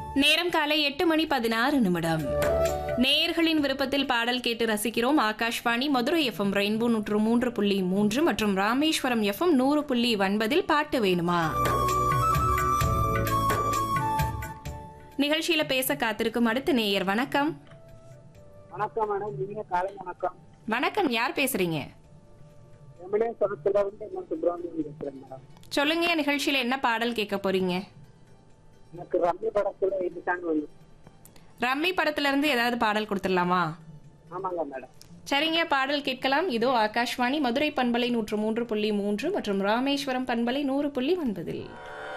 நேரம் காலை எட்டு மணி பதினாறு நிமிடம் நேயர்களின் விருப்பத்தில் பாடல் கேட்டு ரசிக்கிறோம் ஆகாஷ்வாணி மதுரை எஃப்எம் ரெயின்போ நூற்று மூன்று புள்ளி மூன்று மற்றும் ராமேஸ்வரம் எஃப்எம் நூறு புள்ளி ஒன்பதில் பாட்டு வேணுமா நிகழ்ச்சியில பேச காத்திருக்கும் அடுத்த நேயர் வணக்கம் வணக்கம் மேடம் நீங்க காலை வணக்கம் வணக்கம் யார் பேசுறீங்க எம்எல்ஏ இருந்து என்ன சுப்பிரமணியம் பேசுறேன் மேடம் சொல்லுங்க நிகழ்ச்சியில என்ன பாடல் கேட்க போறீங்க எனக்கு ரம்மி படத்துல இது சாங் வந்து ரம்மி படத்துல இருந்து ஏதாவது பாடல் கொடுத்துடலாமா ஆமாங்க மேடம் சரிங்க பாடல் கேட்கலாம் இதோ ஆகாஷ்வாணி மதுரை பண்பலை நூற்று மூன்று புள்ளி மூன்று மற்றும் ராமேஸ்வரம் பண்பலை நூறு புள்ளி ஒன்பதில்